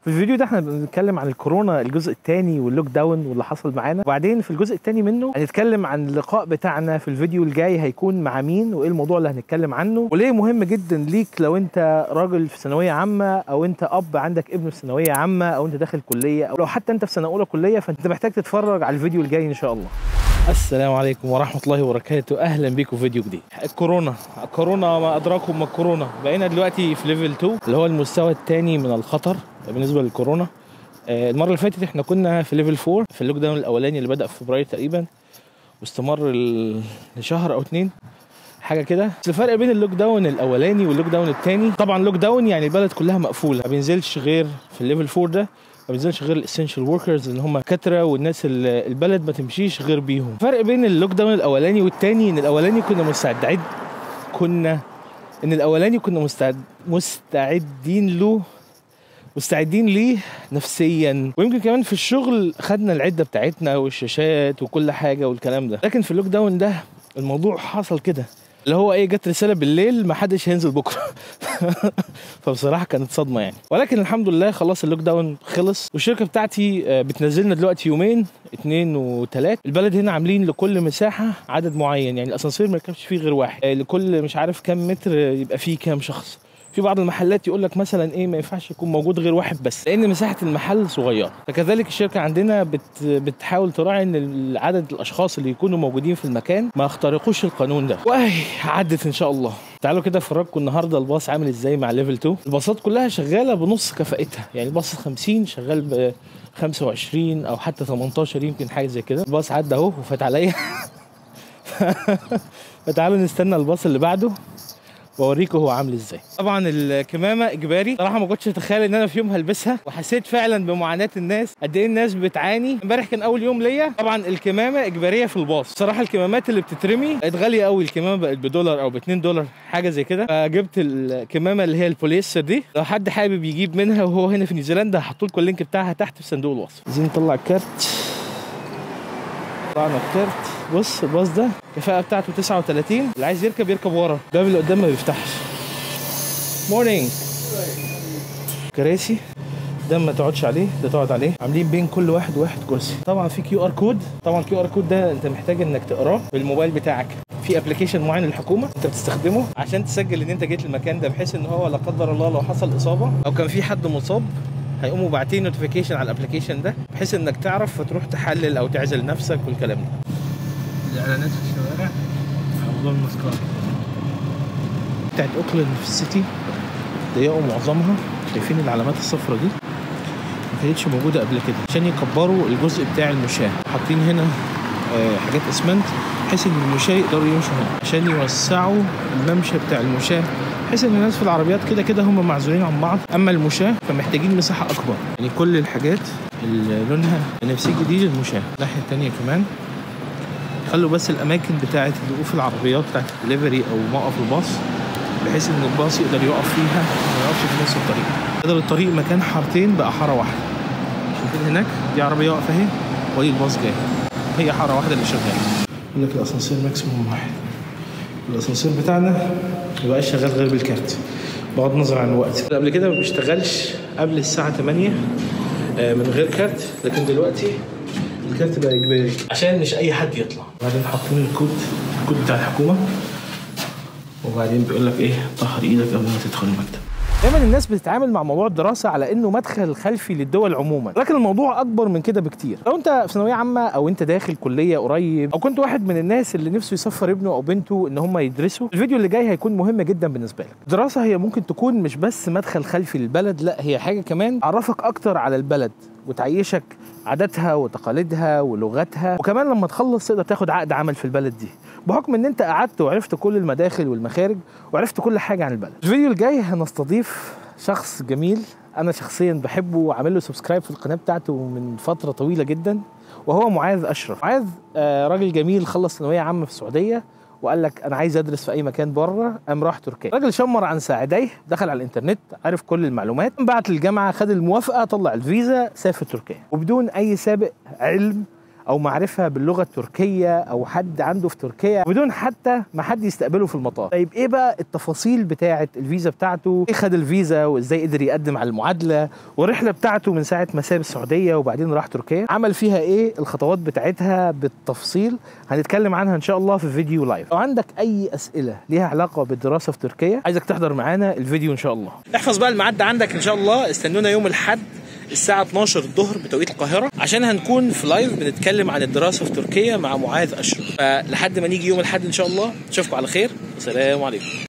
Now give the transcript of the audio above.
في الفيديو ده احنا بنتكلم عن الكورونا الجزء الثاني واللوك داون واللي حصل معانا وبعدين في الجزء الثاني منه هنتكلم عن اللقاء بتاعنا في الفيديو الجاي هيكون مع مين وايه الموضوع اللي هنتكلم عنه وليه مهم جدا ليك لو انت راجل في ثانويه عامه او انت اب عندك ابن في ثانويه عامه او انت داخل كليه او لو حتى انت في سنه اولى كليه فانت محتاج تتفرج على الفيديو الجاي ان شاء الله السلام عليكم ورحمة الله وبركاته أهلا بيكم في فيديو جديد الكورونا الكورونا ما أدراكم ما الكورونا بقينا دلوقتي في ليفل 2 اللي هو المستوى الثاني من الخطر بالنسبة للكورونا آه، المرة اللي فاتت احنا كنا في ليفل 4 في اللوك داون الأولاني اللي بدأ في فبراير تقريبا واستمر ال- لشهر أو اتنين حاجه كده بس الفرق بين اللوك داون الاولاني واللوك داون الثاني طبعا لوك داون يعني البلد كلها مقفوله ما بينزلش غير في الليفل 4 ده ما بينزلش غير الاسينشال وركرز اللي هم كتره والناس اللي البلد ما تمشيش غير بيهم الفرق بين اللوك داون الاولاني والثاني ان الاولاني كنا مستعدين كنا ان الاولاني كنا مستعد مستعدين له مستعدين ليه نفسيا ويمكن كمان في الشغل خدنا العده بتاعتنا والشاشات وكل حاجه والكلام ده لكن في اللوك داون ده الموضوع حصل كده اللي هو ايه جت رساله بالليل ما حدش هينزل بكره فبصراحه كانت صدمه يعني ولكن الحمد لله خلاص اللوك داون خلص والشركه بتاعتي آه، بتنزلنا دلوقتي يومين اثنين وثلاث البلد هنا عاملين لكل مساحه عدد معين يعني الاسانسير ما يركبش فيه غير واحد آه، لكل مش عارف كام متر آه، يبقى فيه كام شخص في بعض المحلات يقول لك مثلا ايه ما ينفعش يكون موجود غير واحد بس لان مساحه المحل صغيره فكذلك الشركه عندنا بت بتحاول تراعي ان عدد الاشخاص اللي يكونوا موجودين في المكان ما يخترقوش القانون ده واهي عدت ان شاء الله تعالوا كده افرجكم النهارده الباص عامل ازاي مع ليفل 2 الباصات كلها شغاله بنص كفاءتها يعني الباص 50 شغال ب 25 او حتى 18 يمكن حاجه زي كده الباص عدى اهو وفات عليا فتعالوا نستنى الباص اللي بعده واوريكم هو عامل ازاي طبعا الكمامه اجباري صراحه ما كنتش اتخيل ان انا في يوم هلبسها وحسيت فعلا بمعاناه الناس قد ايه الناس بتعاني امبارح كان اول يوم ليا طبعا الكمامه اجباريه في الباص صراحه الكمامات اللي بتترمي بقت غاليه قوي الكمامه بقت بدولار او ب 2 دولار حاجه زي كده فجبت الكمامه اللي هي البوليستر دي لو حد حابب يجيب منها وهو هنا في نيوزيلندا هحط لكم اللينك بتاعها تحت في صندوق الوصف عايزين نطلع الكارت طلعنا الكارت بص الباص ده الكفاءة بتاعته 39 اللي عايز يركب يركب ورا الباب اللي قدام ما بيفتحش مورنينج كراسي ده ما تقعدش عليه ده تقعد عليه عاملين بين كل واحد وواحد كرسي طبعا في كيو ار كود طبعا الكيو ار كود ده انت محتاج انك تقراه بالموبايل بتاعك في ابلكيشن معين للحكومه انت بتستخدمه عشان تسجل ان انت جيت المكان ده بحيث ان هو لا قدر الله لو حصل اصابه او كان في حد مصاب هيقوموا باعتين نوتيفيكيشن على الابلكيشن ده بحيث انك تعرف فتروح تحلل او تعزل نفسك والكلام ده الاعلانات في الشوارع على موضوع المسكار بتاعت اوكلاند في السيتي ضيقوا معظمها شايفين العلامات الصفراء دي ما كانتش موجوده قبل كده عشان يكبروا الجزء بتاع المشاة حاطين هنا آه، حاجات اسمنت بحيث ان المشاة يقدروا يمشوا هنا عشان يوسعوا الممشى بتاع المشاة بحيث ان الناس في العربيات كده كده هم معزولين عن بعض اما المشاة فمحتاجين مساحه اكبر يعني كل الحاجات اللي لونها بنفسجي دي للمشاة الناحيه التانيه كمان خلوا بس الاماكن بتاعه وقوف العربيات بتاعه الدليفري او موقف الباص بحيث ان الباص يقدر يقف فيها ما يقفش في نص الطريق بدل الطريق مكان حارتين بقى حاره واحده شايفين هناك دي عربيه واقفه اهي وادي الباص جاي هي حاره واحده اللي شغاله يقول لك الاسانسير ماكسيموم واحد الاسانسير بتاعنا ما بقاش شغال غير بالكارت بغض النظر عن الوقت قبل كده ما بيشتغلش قبل الساعه 8 آه، من غير كارت لكن دلوقتي الكارت بقى اجباري عشان مش اي حد يطلع بعدين حاطين الكود الكود بتاع الحكومه وبعدين بيقول لك ايه طهر ايدك قبل ما تدخل المكتب دايما الناس بتتعامل مع موضوع الدراسه على انه مدخل خلفي للدول عموما لكن الموضوع اكبر من كده بكتير لو انت في ثانويه عامه او انت داخل كليه قريب او كنت واحد من الناس اللي نفسه يسفر ابنه او بنته ان هم يدرسوا الفيديو اللي جاي هيكون مهم جدا بالنسبه لك الدراسه هي ممكن تكون مش بس مدخل خلفي للبلد لا هي حاجه كمان تعرفك اكتر على البلد وتعيشك عاداتها وتقاليدها ولغتها وكمان لما تخلص تقدر تاخد عقد عمل في البلد دي بحكم ان انت قعدت وعرفت كل المداخل والمخارج وعرفت كل حاجه عن البلد الفيديو الجاي هنستضيف شخص جميل انا شخصيا بحبه وعامل له سبسكرايب في القناه بتاعته من فتره طويله جدا وهو معاذ اشرف معاذ آه، راجل جميل خلص ثانويه عامه في السعوديه وقال لك انا عايز ادرس في اي مكان بره قام راح تركيا راجل شمر عن ساعديه دخل على الانترنت عرف كل المعلومات بعت للجامعه خد الموافقه طلع الفيزا سافر تركيا وبدون اي سابق علم او معرفه باللغه التركيه او حد عنده في تركيا بدون حتى ما حد يستقبله في المطار طيب ايه بقى التفاصيل بتاعه الفيزا بتاعته ايه خد الفيزا وازاي قدر يقدم على المعادله والرحله بتاعته من ساعه ما ساب السعوديه وبعدين راح تركيا عمل فيها ايه الخطوات بتاعتها بالتفصيل هنتكلم عنها ان شاء الله في فيديو لايف لو عندك اي اسئله ليها علاقه بالدراسه في تركيا عايزك تحضر معانا الفيديو ان شاء الله احفظ بقى الميعاد ده عندك ان شاء الله استنونا يوم الاحد الساعة 12 الظهر بتوقيت القاهرة عشان هنكون في لايف بنتكلم عن الدراسة في تركيا مع معاذ أشرف فلحد ما نيجي يوم الأحد إن شاء الله نشوفكم على خير والسلام عليكم